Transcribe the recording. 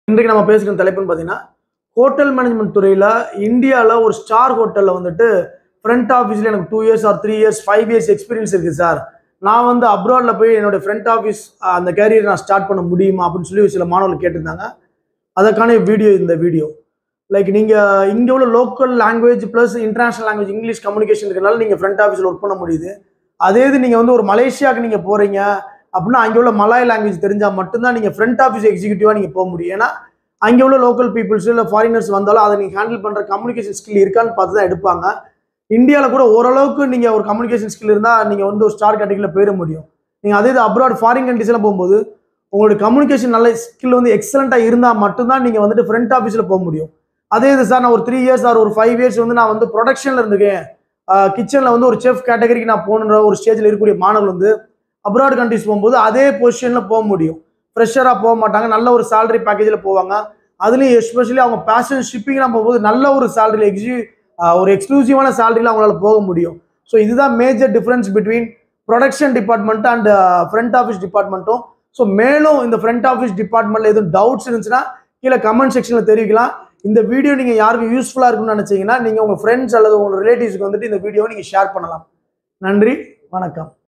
இன்றைக்கு நம்ம பேசுகிற தலைப்புன்னு பார்த்தீங்கன்னா ஹோட்டல் மேனேஜ்மெண்ட் துறையில் இந்தியாவில் ஒரு ஸ்டார் ஹோட்டலில் வந்துட்டு ஃப்ரண்ட் ஆஃபீஸில் எனக்கு two years or three years five years experience இருக்குது சார் நான் வந்து அப்ராடில் போய் என்னோட ஃப்ரண்ட் ஆஃபீஸ் அந்த கேரியர் நான் ஸ்டார்ட் பண்ண முடியுமா அப்படின்னு சொல்லி சில மாணவர்கள் கேட்டிருந்தாங்க அதற்கான வீடியோ இந்த வீடியோ லைக் நீங்கள் இங்கே உள்ள local language plus international language English communication இருக்கிறனால நீங்கள் ஃப்ரண்ட் ஆஃபீஸில் ஒர்க் பண்ண முடியுது அதே இது நீங்கள் வந்து ஒரு மலேசியாவுக்கு நீங்கள் போகிறீங்க அப்படின்னா அங்கே உள்ள மலாய் லாங்குவேஜ் தெரிஞ்சால் மட்டும்தான் நீங்கள் ஃப்ரண்ட் ஆஃபீஸ் எக்ஸிக்யூட்டிவாக நீங்கள் போக முடியும் ஏன்னா அங்கே உள்ள லோக்கல் பீப்புள்ஸ் இல்லை ஃபாரினர்ஸ் வந்தாலும் அதை நீங்கள் ஹேண்டில் பண்ணுற கம்யூனிகேஷன் ஸ்கில் இருக்கான்னு பார்த்து தான் எடுப்பாங்க இந்தியாவில் கூட ஓரளவுக்கு நீங்கள் ஒரு கம்யூனிகேஷன் ஸ்கில் இருந்தால் நீங்கள் வந்து ஒரு ஸ்டார் கேட்டகரியில் போயிட முடியும் நீங்கள் அதே இது அப்ராட் ஃபாரின் கண்ட்ரீஸ்லாம் போகும்போது உங்களோட கம்யூனிகேஷன் நல்ல ஸ்கில் வந்து எக்ஸலண்ட்டாக இருந்தால் மட்டும்தான் நீங்கள் வந்துட்டு ஃப்ரண்ட் ஆஃபீஸில் போக முடியும் அதே இது சார் நான் ஒரு த்ரீ இயர்ஸ் ஆர் ஒரு ஃபைவ் இயர்ஸ் வந்து நான் வந்து ப்ரொடக்ஷனில் இருந்திருக்கேன் கிச்சனில் வந்து ஒரு செஃப் கேட்டகரிக்கு நான் போகணுன்ற ஒரு ஸ்டேஜில் இருக்கக்கூடிய மாணவர்கள் வந்து அப்ராட் கண்ட்ரிஸ் போகும்போது அதே பொசிஷனில் போக முடியும் ஃப்ரெஷராக போக மாட்டாங்க நல்ல ஒரு salary பேக்கேஜில் போவாங்க அதுலேயும் எஸ்பெஷலி அவங்க பேஷன் ஷிப்பிங்லாம் போகும்போது நல்ல ஒரு சேலரியில் எக்ஸி ஒரு எக்ஸ்க்ளூசிவான சேலரியில் அவங்களால போக முடியும் ஸோ இதுதான் major difference between production department and front office டிபார்ட்மெண்ட்டும் ஸோ மேலும் இந்த ஃப்ரண்ட் ஆஃபீஸ் டிபார்ட்மெண்ட்டில் எதுவும் டவுட்ஸ் இருந்துச்சுன்னா கீழே கமெண்ட் செக்ஷனில் தெரிவிக்கலாம் இந்த வீடியோ நீங்கள் யாருக்கும் யூஸ்ஃபுல்லாக இருக்கும்னு நினச்சிங்கன்னா நீங்கள் உங்கள் ஃப்ரெண்ட்ஸ் அல்லது உங்கள் ரிலேட்டிவ்ஸ்க்கு வந்துட்டு இந்த வீடியோவை நீங்கள் ஷேர் பண்ணலாம் நன்றி வணக்கம்